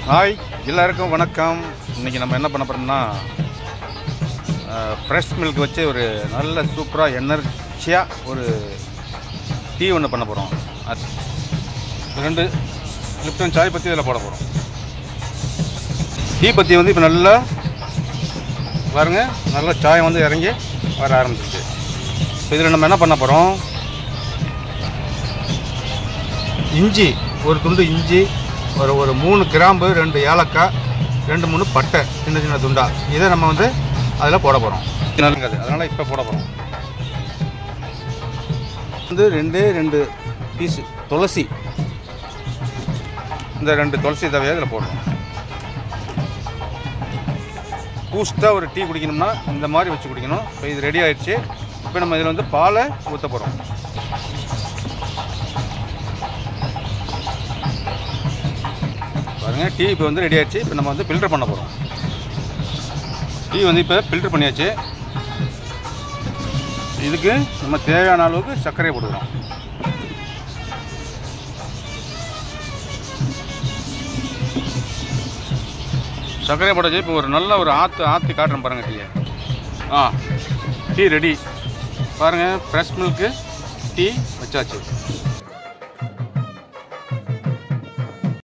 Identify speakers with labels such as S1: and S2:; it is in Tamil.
S1: ஹாய் எல்லாருக்கும் வணக்கம் இன்றைக்கி நம்ம என்ன பண்ண போகிறோம்னா ஃப்ரெஷ் மில்க் வச்சு ஒரு நல்ல சூப்பராக எனர்ஜியாக ஒரு டீ ஒன்று பண்ண போகிறோம் ரெண்டு லிப்டன் சாய் பற்றி இதில் போட போகிறோம் டீ பற்றி வந்து இப்போ நல்லா பாருங்க நல்லா சாயம் வந்து இறங்கி வர ஆரம்பிச்சிச்சு இப்போ இதில் நம்ம என்ன பண்ண போகிறோம் இஞ்சி ஒரு துண்டு இஞ்சி ஒரு ஒரு மூணு கிராம்பு ரெண்டு ஏலக்காய் ரெண்டு மூணு பட்டை சின்ன சின்ன துண்டா இதை நம்ம வந்து அதில் போட போகிறோம் நல்லது அதனால் இப்போ போட போகிறோம் வந்து ரெண்டே ரெண்டு பீஸு துளசி இந்த ரெண்டு துளசி தவையை இதில் போடுறோம் பூஸ்ட்டாக ஒரு டீ குடிக்கணும்னா இந்த மாதிரி வச்சு குடிக்கணும் இப்போ இது ரெடி ஆயிடுச்சு இப்போ நம்ம இதில் வந்து பாலை ஊற்ற போகிறோம் பாருங்கள் டீ இப்போ வந்து ரெடி ஆயிடுச்சு இப்போ நம்ம வந்து ஃபில்டர் பண்ண போகிறோம் டீ வந்து இப்போ ஃபில்டர் பண்ணியாச்சு இதுக்கு நம்ம தேவையான அளவுக்கு சர்க்கரையை போட்டுக்கிறோம் சர்க்கரை போட்டாச்சு இப்போ ஒரு நல்ல ஒரு ஆற்று ஆற்றி காட்டுறேன் பாருங்கள் டீயை ஆ டீ ரெடி பாருங்கள் ஃப்ரெஷ் மில்க்கு டீ வச்சாச்சு